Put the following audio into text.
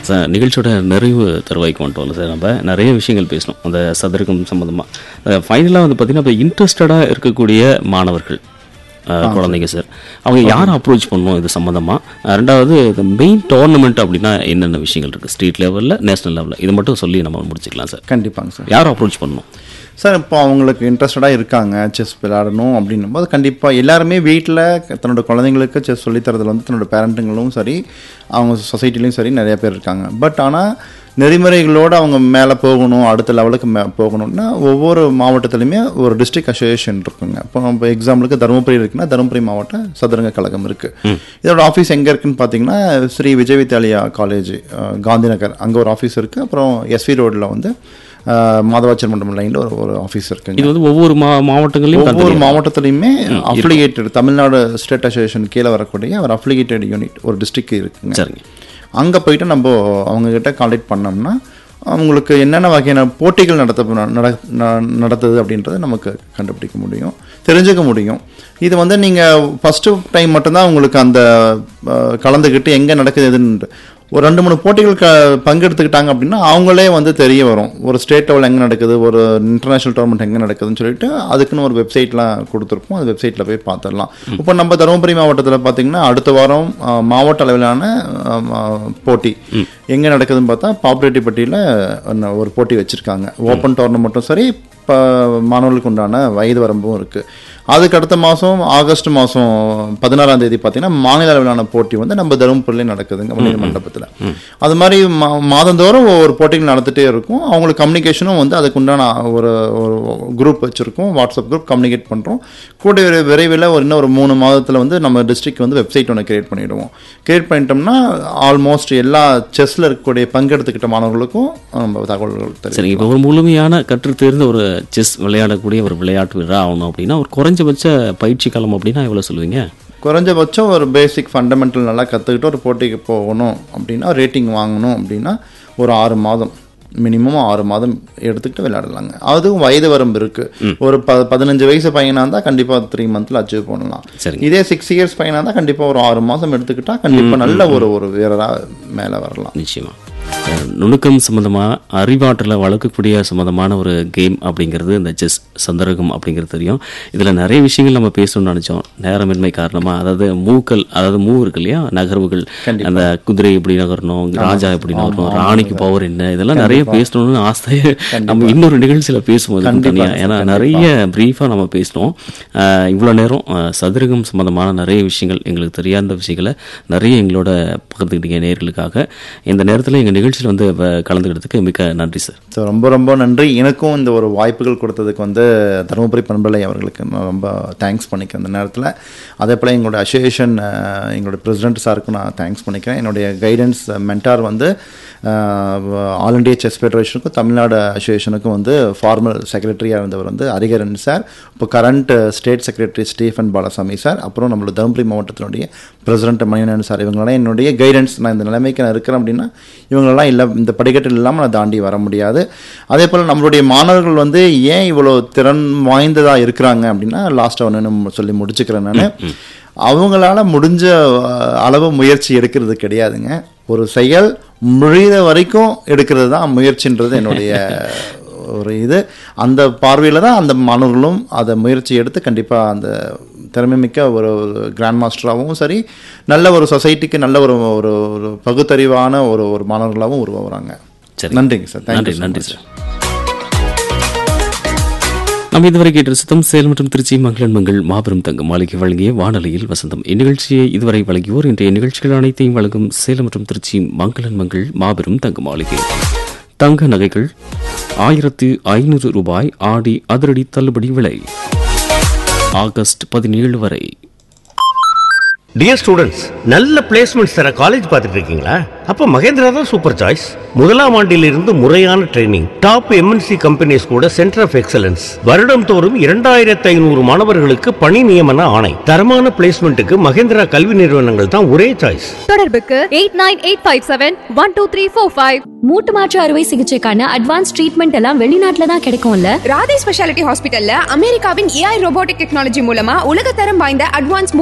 Sir நிகழ்ச்சியோட நிறைவு தருவாய்க்கு வந்துட்டோம்ல sir நம்ம நிறைய விஷயங்கள் பேசணும் அந்த சதுரகம் சம்மந்தமாக ஃபைனலாக வந்து பார்த்தீங்கன்னா இப்போ இன்ட்ரெஸ்டடாக இருக்கக்கூடிய மாணவர்கள் அஹ், குழந்தைங்க சார் அவங்க யாரை அப்ரோச் பண்ணணும் இது சம்மந்தமாக ரெண்டாவது இந்த மெயின் டோர்னமெண்ட் அப்படின்னா என்னென்ன விஷயங்கள் இருக்குது ஸ்ட்ரீட் லெவலில் நேஷனல் லெவலில் இது மட்டும் சொல்லி நம்ம முடிச்சுக்கலாம் சார் கண்டிப்பாங்க சார் யாரை அப்ரோச் பண்ணணும் சார் இப்போ அவங்களுக்கு இன்ட்ரெஸ்டடாக இருக்காங்க செஸ் விளையாடணும் அப்படின்னும் போது கண்டிப்பாக எல்லாருமே வீட்டில் தன்னோட குழந்தைங்களுக்கு செஸ் சொல்லித்தரதுல வந்து தன்னோட பேரண்ட்டுங்களும் சரி அவங்க சொசைட்டிலையும் சரி நிறைய பேர் இருக்காங்க பட் ஆனால் நெறிமுறைகளோடு அவங்க மேலே போகணும் அடுத்த லெவலுக்கு மே போகணும்னா ஒவ்வொரு மாவட்டத்துலையுமே ஒரு டிஸ்ட்ரிக்ட் அசோசியேஷன் இருக்குங்க இப்போ நம்ம எக்ஸாம்பிளுக்கு தருமபுரி இருக்குன்னா தருமபுரி மாவட்ட சதுரங்க கழகம் இருக்குது இதோட ஆஃபீஸ் எங்கே இருக்குன்னு பார்த்தீங்கன்னா ஸ்ரீ விஜய் வித்யாலயா காலேஜ் காந்தி நகர் அங்கே ஒரு ஆஃபீஸ் இருக்குது அப்புறம் எஸ்வி ரோடில் வந்து அஹ், மாதவாச்சல் மண்டபம் லைனில் ஒரு ஒரு ஆஃபீஸ் இருக்குங்க இது வந்து ஒவ்வொரு மா மாவட்டங்களையும் ஒவ்வொரு தனித்தனியா- மாவட்டத்துலையுமே அஃபிலியேட்டட் தமிழ்நாடு ஸ்டேட் அசோசியேஷன் கீழே வரக்கூடிய ஒரு அஃபிலியேட்டட் யூனிட் ஒரு டிஸ்ட்ரிக்ட் இருக்குங்க சரிங்க அங்கே போயிட்டு நம்ம அவங்கக்கிட்ட காண்டாக்ட் பண்ணோம்னா அவங்களுக்கு என்னென்ன வகையான போட்டிகள் நடத்த நட ந- நடத்துது அப்படின்றத நமக்கு கண்டுபிடிக்க முடியும் தெரிஞ்சுக்க முடியும் இது வந்து நீங்கள் ஃபஸ்ட்டு டைம் மட்டும்தான் உங்களுக்கு அந்த அஹ், கலந்துக்கிட்டு எங்கே நடக்குது எதுன்னு ஒரு ரெண்டு மூணு போட்டிகள் க பங்கெடுத்துக்கிட்டாங்க அப்படின்னா அவங்களே வந்து தெரிய வரும் ஒரு ஸ்டேட் லெவல் எங்கே நடக்குது ஒரு இன்டர்நேஷனல் டோர்னமெண்ட் எங்கே நடக்குதுன்னு சொல்லிட்டு அதுக்குன்னு ஒரு வெப்சைட்லாம் கொடுத்துருப்போம் அந்த வெப்சைட்டில் போய் பார்த்துடலாம் இப்போ நம்ம தருமபுரி மாவட்டத்தில் பார்த்தீங்கன்னா அடுத்த வாரம் அஹ், மாவட்ட அளவிலான அஹ், அஹ், போட்டி எங்கே நடக்குதுன்னு பார்த்தா பாப்புலேட்டிப்பட்டியில் ஒரு போட்டி வச்சுருக்காங்க ஓப்பன் டோர்னமெண்ட்டும் சரி இப்போ மாணவர்களுக்கு உண்டான வயது வரம்பும் இருக்குது அதுக்கு அடுத்த மாதம் ஆகஸ்ட் மாதம் பதினாறாம் தேதி பார்த்தீங்கன்னா மாநில அளவிலான போட்டி வந்து நம்ம தருமபுரியிலே நடக்குதுங்க வணிக மண்டபத்தில் அது மாதிரி மா மாதந்தோறும் ஒவ்வொரு போட்டிகள் நடந்துகிட்டே இருக்கும் அவங்களுக்கு கம்யூனிகேஷனும் வந்து அதுக்கு உண்டான ஒரு ஒரு குரூப் வச்சுருக்கோம் வாட்ஸ்அப் குரூப் கம்யூனிகேட் பண்ணுறோம் கூட விரை- விரைவில் ஒரு இன்னும் ஒரு மூணு மாதத்தில் வந்து நம்ம டிஸ்ட்ரிக்ட் வந்து வெப்சைட் ஒன்று கிரியேட் பண்ணிவிடுவோம் கிரியேட் பண்ணிட்டோம்னா ஆல்மோஸ்ட் எல்லா செஸ்ஸில் இருக்கக்கூடிய பங்கெடுத்துக்கிட்ட மாணவர்களுக்கும் நம்ம தகவல்கள் தெரியும் சரி இப்போ ஒரு முழுமையான கற்றுத் தேர்ந்த ஒரு செஸ் விளையாடக்கூடிய ஒரு விளையாட்டு வீரர் ஆகணும் அப்படின்னா ஒரு குறைஞ்சபட்ச பயிற்சி காலம் அப்படின்னா எவ்வளோ சொல்லுவீங்க குறைஞ்சபட்சம் ஒரு பேசிக் ஃபண்டமெண்டல் நல்லா கற்றுக்கிட்டு ஒரு போட்டிக்கு போகணும் அப்படின்னா ரேட்டிங் வாங்கணும் அப்படின்னா ஒரு ஆறு மாதம் மினிமம் ஆறு மாதம் எடுத்துக்கிட்டு விளையாடலாங்க அதுவும் வயது வரம்பு இருக்குது ஒரு ப பதினஞ்சு வயசு பையனாக இருந்தால் கண்டிப்பாக த்ரீ மந்த்தில் அச்சீவ் பண்ணலாம் சரிங்க. இதே சிக்ஸ் இயர்ஸ் பையனாக இருந்தால் கண்டிப்பாக ஒரு ஆறு மாதம் எடுத்துக்கிட்டா கண்டிப்பாக நல்ல ஒரு ஒரு வீரராக மேலே வரலாம் நிச்சயமா அஹ், நுணுக்கம் சம்மந்தமாக அறிவாற்றலை வளர்க்கக்கூடிய சம்மந்தமான ஒரு கேம் அப்படிங்கிறது இந்த செஸ் சந்தரகம் அப்படிங்கிறது தெரியும் இதில் நிறைய விஷயங்கள் நம்ம பேசணும்னு நினச்சோம் நேரமின்மை காரணமாக அதாவது மூக்கள் அதாவது மூ இருக்கு இல்லையா நகர்வுகள் அந்த குதிரை எப்படி நகரணும் ராஜா எப்படி நகரணும் ராணிக்கு பவர் என்ன இதெல்லாம் நிறைய பேசணும்னு ஆசை நம்ம இன்னொரு நிகழ்ச்சியில் பேசும்போது தனியாக ஏன்னா நிறைய ப்ரீஃபாக நம்ம பேசினோம் இவ்வளோ நேரம் அஹ், சதுரகம் சம்மந்தமான நிறைய விஷயங்கள் எங்களுக்கு தெரியாத விஷயங்களை நிறைய எங்களோட பகிர்ந்துக்கிட்டீங்க நேர்களுக்காக இந்த நேரத்தில் எங்கள் நிகழ்ச்சியில் வந்து வ- கலந்துக்கிறதுக்கு மிக்க நன்றி சார் ஸோ ரொம்ப ரொம்ப நன்றி எனக்கும் இந்த ஒரு வாய்ப்புகள் கொடுத்ததுக்கு வந்து தருமபுரி பண்பலை அவர்களுக்கு நான் ரொம்ப தேங்க்ஸ் பண்ணிக்கிறேன் இந்த நேரத்தில் அதே போல் எங்களோட அசோசியேஷன் எங்களோட பிரசிடென்ட் சாருக்கும் நான் தேங்க்ஸ் பண்ணிக்கிறேன் என்னுடைய கைடன்ஸ் மென்டார் வந்து ஆல் இண்டியா செஸ் ஃபெடரேஷனுக்கும் தமிழ்நாடு அசோசியேஷனுக்கும் வந்து ஃபார்மல் செக்ரட்டரியாக இருந்தவர் வந்து ஹரிகரன் சார் இப்போ current state secretary Stephen Balasamy sir அப்புறம் நம்மளோட தருமபுரி மாவட்டத்தினுடைய பிரசிடென்ட் மணிவண்ணன் சார் இவங்களாம் என்னுடைய கைடன்ஸ் நான் இந்த நிலைமைக்கு நான் இருக்கிறேன் அப்படின்னா இவங்களெல்லாம் இல்லை இந்த படிக்கட்டு இல்லாமல் நான் தாண்டி வர முடியாது அதே போல் நம்மளுடைய மாணவர்கள் வந்து ஏன் இவ்வளோ திறன் வாய்ந்ததாக இருக்கிறாங்க அப்படின்னா லாஸ்ட்டாக ஒன்று சொல்லி முடிச்சுக்கிறேன் நான் அவங்களால முடிஞ்ச அஹ், அளவு முயற்சி எடுக்கிறது கிடையாதுங்க ஒரு செயல் முடிகிற வரைக்கும் எடுக்கிறது தான் முயற்சின்றது என்னுடைய ஒரு இது அந்த பார்வையில் தான் அந்த மாணவர்களும் அதை முயற்சி எடுத்து கண்டிப்பாக அந்த திறமைமிக்க ஒரு கிராண்ட் மாஸ்டராகவும் சரி நல்ல ஒரு சொசைட்டிக்கு நல்ல ஒரு ஒரு ஒரு பகுத்தறிவான ஒரு ஒரு மாணவர்களாகவும் உருவாகுறாங்க சரி. நன்றிங்க சார் நன்றி தேங்க்யூ நன்றி சார் நம்ம இதுவரை கேட்டு சுத்தம் சேலம் மற்றும் திருச்சி மங்களன் மங்கள் மாபெரும் தங்கம் மாளிகை வழங்கிய வானொலியில் வசந்தம் இந்நிகழ்ச்சியை இதுவரை வழங்கியோர் இன்றைய நிகழ்ச்சிகள் அனைத்தையும் வழங்கும் சேலம் மற்றும் திருச்சி மங்களன் மங்கள் மாபெரும் தங்க மாளிகை தங்க நகைகள் ஆயிரத்து ஐநூறு ரூபாய் ஆடி அதிரடி தள்ளுபடி விலை ஆகஸ்ட் பதினேழு வரை டியர் ஸ்டூடெண்ட்ஸ் நல்ல பிளேஸ்மெண்ட்ஸ் தர காலேஜ் பார்த்துட்டு இருக்கீங்களா அப்ப மகேந்திரா தான் சூப்பர் சாய்ஸ் முதலாம் ஆண்டிலிருந்து முறையான ட்ரைனிங் டாப் எம்என்சி கம்பெனிஸ் கூட சென்டர் ஆஃப் எக்ஸலன்ஸ் வருடம் தோறும் இரண்டாயிரத்து ஐநூறு மாணவர்களுக்கு பணி நியமன ஆணை தரமான பிளேஸ்மெண்ட்டுக்கு மகேந்திரா கல்வி நிறுவனங்கள் தான் ஒரே சாய்ஸ் தொடர்புக்கு eight nine eight five seven one two three four five மூட்டு மாற்று அறுவை சிகிச்சைக்கான அட்வான்ஸ் ட்ரீட்மெண்ட் எல்லாம் வெளிநாட்டுல தான் கிடைக்கும்ல ராதே ஸ்பெஷாலிட்டி ஹாஸ்பிட்டல்ல அமெரிக்காவின் ஏஐ ரோபோட்டிக் டெக்னாலஜி மூலமா உலகத்தரம் வாய்ந்த அட்வான்ஸ்